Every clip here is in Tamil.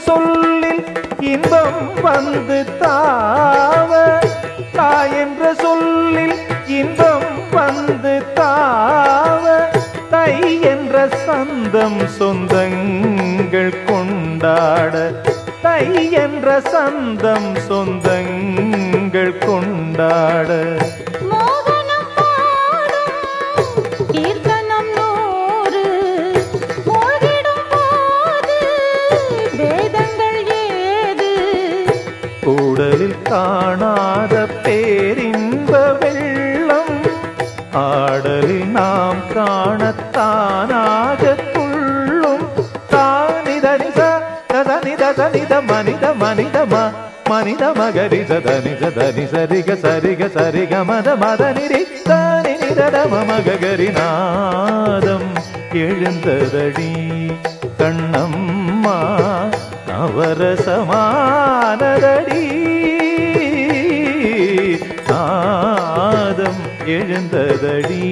சொல்லில் இன்பம் வந்து தாவ தாய் என்ற சொல்லில் இன்பம் வந்து தாவ தை என்ற சந்தம் சொந்தங்கள் கொண்டாட தை என்ற சந்தம் சொந்தங்கள் கொண்டாட மோகனம் பாடும் கீர்த்தனம் நூறு மூழ்கிடும் போது வேதங்கள் ஏது கூடலில் காணாத பேரின்ப வெள்ளம் ஆடலில் நாம் காணத்தானாக துள்ளும் தானிதனித தனித தனித மனித மனிதம மனித மகரித தனித தனி சரிக சரிக சரிக மத மத நிரி தானி நிதம மகரி நாதம் எழுந்ததடி கண்ணம்மா நவரசமானதடி நாதம் எழுந்ததடி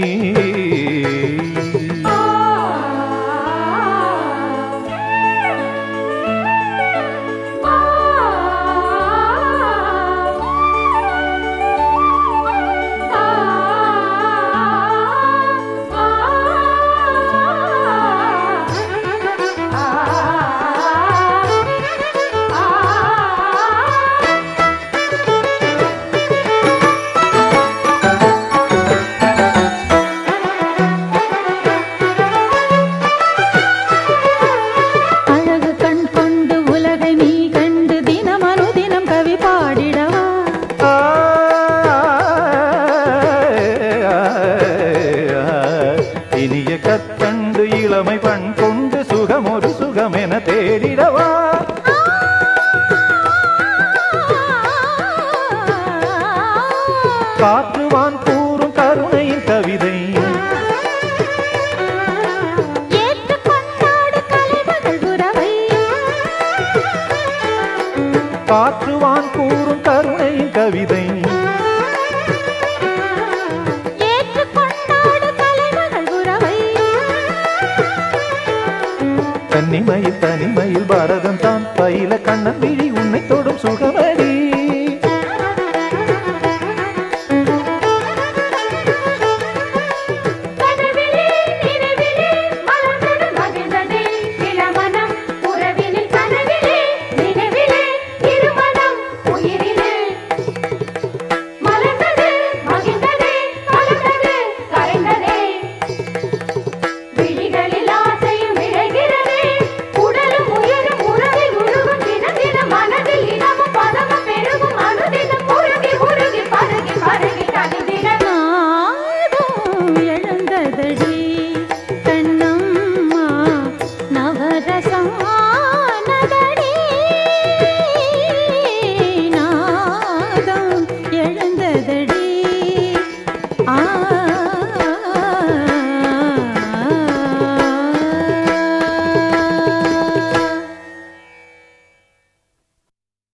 அழகு கண் கொண்டு உலகை நீ கண்டு தினம் அனுதினம் கவி பாடிடவா ஆ, இனிய கற்கண்டு இளமை பண் கொண்டு சுகம் ஒரு சுகம் என தேடிடவா காற்றுவான் கூறும் கருணையின் கவிதை ஏற்றுக் கொண்டாடு கலைமகள் உறவை காற்றுவான் கூறும் கருணையின் கவிதை ஏற்றுக் கொண்டாடு கலைமகள் உறவை தன்னிமையில் தனிமையில் பாரதம் தான் பயில கண்ணன் விழி